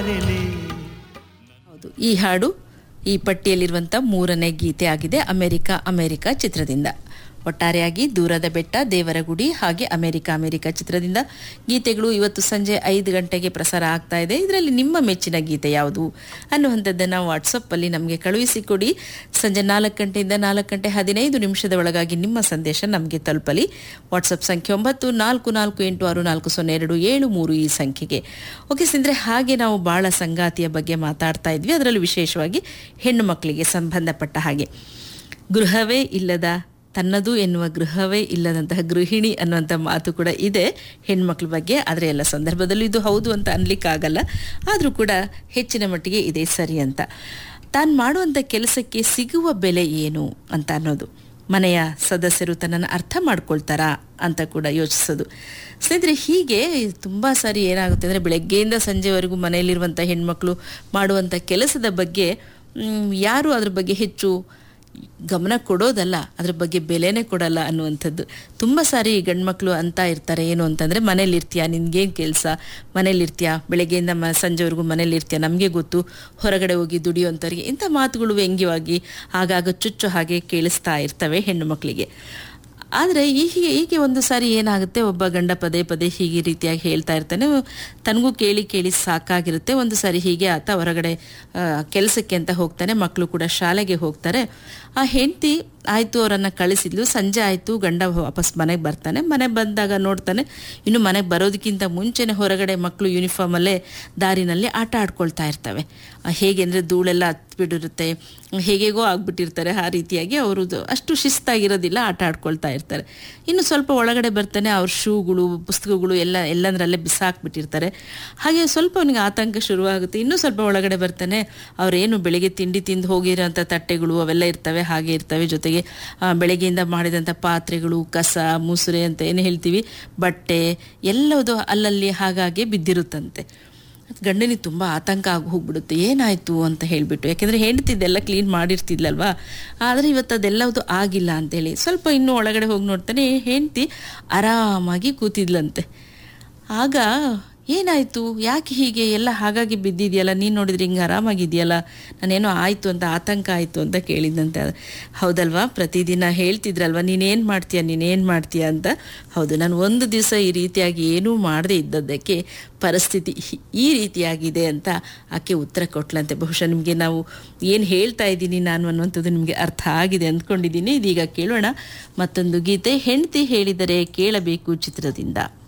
ಬಾರೆಲೆ ಹೌದು ಈ ಹಾಡು ಈ ಪಟ್ಟಿಯಲ್ಲಿರುವಂಥ ಮೂರನೇ ಗೀತೆ ಆಗಿದೆ ಅಮೆರಿಕ ಅಮೆರಿಕ ಚಿತ್ರದಿಂದ ಒಟ್ಟಾರೆಯಾಗಿ ದೂರದ ಬೆಟ್ಟ ದೇವರ ಗುಡಿ ಹಾಗೆ ಅಮೆರಿಕ ಅಮೆರಿಕ ಚಿತ್ರದಿಂದ ಗೀತೆಗಳು ಇವತ್ತು ಸಂಜೆ ಐದು ಗಂಟೆಗೆ ಪ್ರಸಾರ ಆಗ್ತಾ ಇದೆ ಇದರಲ್ಲಿ ನಿಮ್ಮ ಮೆಚ್ಚಿನ ಗೀತೆ ಯಾವುದು ಅನ್ನುವಂಥದ್ದನ್ನು ವಾಟ್ಸಪ್ಪಲ್ಲಿ ನಮಗೆ ಕಳುಹಿಸಿಕೊಡಿ ಸಂಜೆ ನಾಲ್ಕು ಗಂಟೆಯಿಂದ ನಾಲ್ಕು ಗಂಟೆ ಹದಿನೈದು ನಿಮಿಷದ ಒಳಗಾಗಿ ನಿಮ್ಮ ಸಂದೇಶ ನಮಗೆ ತಲುಪಲಿ ವಾಟ್ಸಪ್ ಸಂಖ್ಯೆ ಒಂಬತ್ತು ನಾಲ್ಕು ನಾಲ್ಕು ಎಂಟು ಆರು ನಾಲ್ಕು ಸೊನ್ನೆ ಎರಡು ಏಳು ಮೂರು ಈ ಸಂಖ್ಯೆಗೆ ಓಕೆ ಸಿಂದ್ರೆ ಹಾಗೆ ನಾವು ಬಾಳ ಸಂಗಾತಿಯ ಬಗ್ಗೆ ಮಾತಾಡ್ತಾ ಇದ್ವಿ ಅದರಲ್ಲೂ ವಿಶೇಷವಾಗಿ ಹೆಣ್ಣು ಮಕ್ಕಳಿಗೆ ಸಂಬಂಧಪಟ್ಟ ಹಾಗೆ ಗೃಹವೇ ಇಲ್ಲದ ತನ್ನದು ಎನ್ನುವ ಗೃಹವೇ ಇಲ್ಲದಂತಹ ಗೃಹಿಣಿ ಅನ್ನುವಂಥ ಮಾತು ಕೂಡ ಇದೆ ಹೆಣ್ಮಕ್ಳ ಬಗ್ಗೆ ಆದರೆ ಎಲ್ಲ ಸಂದರ್ಭದಲ್ಲೂ ಇದು ಹೌದು ಅಂತ ಅನ್ಲಿಕ್ಕಾಗಲ್ಲ ಆದರೂ ಕೂಡ ಹೆಚ್ಚಿನ ಮಟ್ಟಿಗೆ ಇದೆ ಸರಿ ಅಂತ ತಾನು ಮಾಡುವಂಥ ಕೆಲಸಕ್ಕೆ ಸಿಗುವ ಬೆಲೆ ಏನು ಅಂತ ಅನ್ನೋದು ಮನೆಯ ಸದಸ್ಯರು ತನ್ನನ್ನು ಅರ್ಥ ಮಾಡ್ಕೊಳ್ತಾರಾ ಅಂತ ಕೂಡ ಯೋಚಿಸೋದು ಸ್ನೇಹಿತರೆ ಹೀಗೆ ತುಂಬ ಸಾರಿ ಏನಾಗುತ್ತೆ ಅಂದರೆ ಬೆಳಗ್ಗೆಯಿಂದ ಸಂಜೆವರೆಗೂ ಮನೆಯಲ್ಲಿರುವಂಥ ಹೆಣ್ಮಕ್ಳು ಮಾಡುವಂಥ ಕೆಲಸದ ಬಗ್ಗೆ ಮ್, ಯಾರು ಅದ್ರ ಬಗ್ಗೆ ಹೆಚ್ಚು ಗಮನ ಕೊಡೋದಲ್ಲ ಅದ್ರ ಬಗ್ಗೆ ಬೆಲೆನೇ ಕೊಡಲ್ಲ ಅನ್ನುವಂಥದ್ದು ತುಂಬ ಸಾರಿ ಗಂಡ್ಮಕ್ಳು ಅಂತ ಇರ್ತಾರೆ ಏನು ಅಂತಂದರೆ ಮನೇಲಿರ್ತೀಯ ನಿನ್ಗೇನು ಕೆಲಸ ಮನೇಲಿರ್ತೀಯ ಬೆಳಗ್ಗೆಯಿಂದ ಮ ಸಂಜೆವರೆಗೂ ಮನೇಲಿರ್ತೀಯ ನಮಗೆ ಗೊತ್ತು ಹೊರಗಡೆ ಹೋಗಿ ದುಡಿಯೋಂಥವ್ರಿಗೆ ಇಂಥ ಮಾತುಗಳು ವ್ಯಂಗ್ಯವಾಗಿ ಆಗಾಗ ಚುಚ್ಚು ಹಾಗೆ ಕೇಳಿಸ್ತಾ ಇರ್ತವೆ ಹೆಣ್ಣು ಮಕ್ಕಳಿಗೆ ಆದರೆ ಹೀಗೆ ಹೀಗೆ ಒಂದು ಸಾರಿ ಏನಾಗುತ್ತೆ ಒಬ್ಬ ಗಂಡ ಪದೇ ಪದೇ ಹೀಗೆ ರೀತಿಯಾಗಿ ಹೇಳ್ತಾ ಇರ್ತಾನೆ ತನಗೂ ಕೇಳಿ ಕೇಳಿ ಸಾಕಾಗಿರುತ್ತೆ ಒಂದು ಸಾರಿ ಹೀಗೆ ಆತ ಹೊರಗಡೆ ಕೆಲಸಕ್ಕೆ ಅಂತ ಹೋಗ್ತಾನೆ ಮಕ್ಕಳು ಕೂಡ ಶಾಲೆಗೆ ಹೋಗ್ತಾರೆ ಆ ಹೆಂಡತಿ ಆಯಿತು ಅವರನ್ನು ಕಳಿಸಿದ್ಲು ಸಂಜೆ ಆಯಿತು ಗಂಡ ವಾಪಸ್ ಮನೆಗೆ ಬರ್ತಾನೆ ಮನೆಗೆ ಬಂದಾಗ ನೋಡ್ತಾನೆ ಇನ್ನು ಮನೆಗೆ ಬರೋದಕ್ಕಿಂತ ಮುಂಚೆನೆ ಹೊರಗಡೆ ಮಕ್ಕಳು ಯೂನಿಫಾರ್ಮಲ್ಲೇ ದಾರಿನಲ್ಲಿ ಆಟ ಆಡ್ಕೊಳ್ತಾ ಇರ್ತವೆ ಆ, ಹೇಗೆ ಅಂದರೆ ಧೂಳೆಲ್ಲ ಹತ್ಬಿಟ್ಟಿರುತ್ತೆ ಹೇಗೇಗೋ ಆಗ್ಬಿಟ್ಟಿರ್ತಾರೆ ಆ ರೀತಿಯಾಗಿ ಅವರು ಅಷ್ಟು ಶಿಸ್ತಾಗಿರೋದಿಲ್ಲ ಆಟ ಆಡ್ಕೊಳ್ತಾ ಇರ್ತಾರೆ ಇನ್ನು ಸ್ವಲ್ಪ ಒಳಗಡೆ ಬರ್ತಾನೆ ಅವ್ರ ಶೂಗಳು ಪುಸ್ತಕಗಳು ಎಲ್ಲ ಎಲ್ಲಂದ್ರಲ್ಲೇ ಬಿಸಾಕ್ಬಿಟ್ಟಿರ್ತಾರೆ ಹಾಗೆ ಸ್ವಲ್ಪ ಅವನಿಗೆ ಆತಂಕ ಶುರುವಾಗುತ್ತೆ ಇನ್ನೂ ಸ್ವಲ್ಪ ಒಳಗಡೆ ಬರ್ತಾನೆ ಅವರೇನು ಬೆಳಿಗ್ಗೆ ತಿಂಡಿ ತಿಂದು ಹೋಗಿರೋಂಥ ತಟ್ಟೆಗಳು ಅವೆಲ್ಲ ಇರ್ತವೆ ಹಾಗೆ ಇರ್ತವೆ ಜೊತೆಗೆ ಆ, ಬೆಳಗ್ಗೆಯಿಂದ ಮಾಡಿದಂಥ ಪಾತ್ರೆಗಳು ಕಸ ಮುಸುರೆ ಅಂತ ಏನು ಹೇಳ್ತೀವಿ ಬಟ್ಟೆ ಎಲ್ಲದು ಅಲ್ಲಲ್ಲಿ ಹಾಗಾಗಿ ಬಿದ್ದಿರುತ್ತಂತೆ ಗಂಡನಿಗೆ ತುಂಬ ಆತಂಕ ಆಗಿ ಹೋಗ್ಬಿಡುತ್ತೆ ಏನಾಯಿತು ಅಂತ ಹೇಳಿಬಿಟ್ಟು ಯಾಕೆಂದರೆ ಹೆಂಡ್ತಿದ್ದೆಲ್ಲ ಕ್ಲೀನ್ ಮಾಡಿರ್ತಿದ್ಲಲ್ವಾ ಆದರೆ ಇವತ್ತು ಅದೆಲ್ಲದು ಆಗಿಲ್ಲ ಅಂತೇಳಿ ಸ್ವಲ್ಪ ಇನ್ನೂ ಒಳಗಡೆ ಹೋಗಿ ನೋಡ್ತಾನೆ ಹೆಂಡ್ತಿ ಆರಾಮಾಗಿ ಕೂತಿದ್ಲಂತೆ ಆಗ ಏನಾಯಿತು ಯಾಕೆ ಹೀಗೆ ಎಲ್ಲ ಹಾಗಾಗಿ ಬಿದ್ದಿದೆಯಲ್ಲ ನೀನು ನೋಡಿದ್ರೆ ಹಿಂಗೆ ಆರಾಮಾಗಿದೆಯಲ್ಲ ನಾನೇನೋ ಆಯಿತು ಅಂತ ಆತಂಕ ಆಯಿತು ಅಂತ ಕೇಳಿದಂತೆ ಹೌದಲ್ವಾ ಪ್ರತಿದಿನ ಹೇಳ್ತಿದ್ರಲ್ವ ನೀನೇನು ಮಾಡ್ತೀಯ ನೀನೇನು ಮಾಡ್ತೀಯ ಅಂತ ಹೌದು ನಾನು ಒಂದು ದಿವಸ ಈ ರೀತಿಯಾಗಿ ಏನೂ ಮಾಡದೇ ಇದ್ದದ್ದಕ್ಕೆ ಪರಿಸ್ಥಿತಿ ಹಿ- ಈ ರೀತಿಯಾಗಿದೆ ಅಂತ ಆಕೆ ಉತ್ತರ ಕೊಟ್ಲಂತೆ ಬಹುಶಃ ನಿಮಗೆ ನಾವು ಏನು ಹೇಳ್ತಾ ಇದ್ದೀನಿ ನಾನು ಅನ್ನುವಂಥದ್ದು ನಿಮಗೆ ಅರ್ಥ ಆಗಿದೆ ಅಂದ್ಕೊಂಡಿದ್ದೀನಿ ಇದೀಗ ಕೇಳೋಣ ಮತ್ತೊಂದು ಗೀತೆ ಹೆಂಡತಿ ಹೇಳಿದರೆ ಕೇಳಬೇಕು ಚಿತ್ರದಿಂದ